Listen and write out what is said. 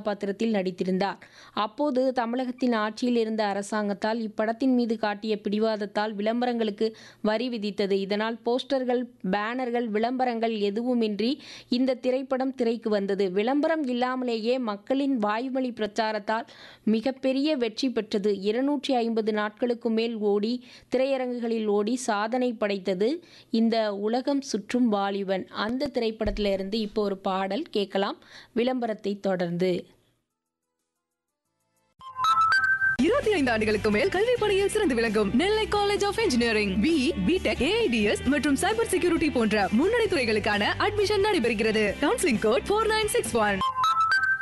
கதாபாத்திரத்தில் நடித்திருந்தார் அப்போது தமிழகத்தின் ஆட்சியில் இருந்த அரசாங்கத்தால் இப்படத்தின் மீது காட்டிய பிடிவாதத்தால் விளம்பரங்களுக்கு வரி விதித்தது இதனால் போஸ்டர்கள் பேனர்கள் விளம்பரங்கள் எதுவுமின்றி இந்த திரைப்படம் திரைக்கு வந்தது விளம்பரம் இல்லாமலேயே மக்களின் வாய்மொழி பிரச்சாரத்தால் மிகப்பெரிய வெற்றி பெற்றது இருநூற்றி ஐம்பது நாட்களுக்கு மேல் ஓடி திரையரங்குகளில் ஓடி சாதனை படைத்தது இந்த உலகம் சுற்றும் வாலிபன் அந்த திரைப்படத்திலிருந்து இருந்து இப்போ ஒரு பாடல் கேட்கலாம் விளம்பரத்தை தொடர்ந்து இருபத்தி ஐந்து ஆண்டுகளுக்கு மேல் கல்வி பணியில் சிறந்து விளங்கும் Nellai college of engineering B B Tech AIDS மற்றும் சைபர் செக்யூரிட்டி போன்ற முன்னணி துறைகளுக்கான அட்மிஷன் நடைபெறுகிறது counselling code four nine six one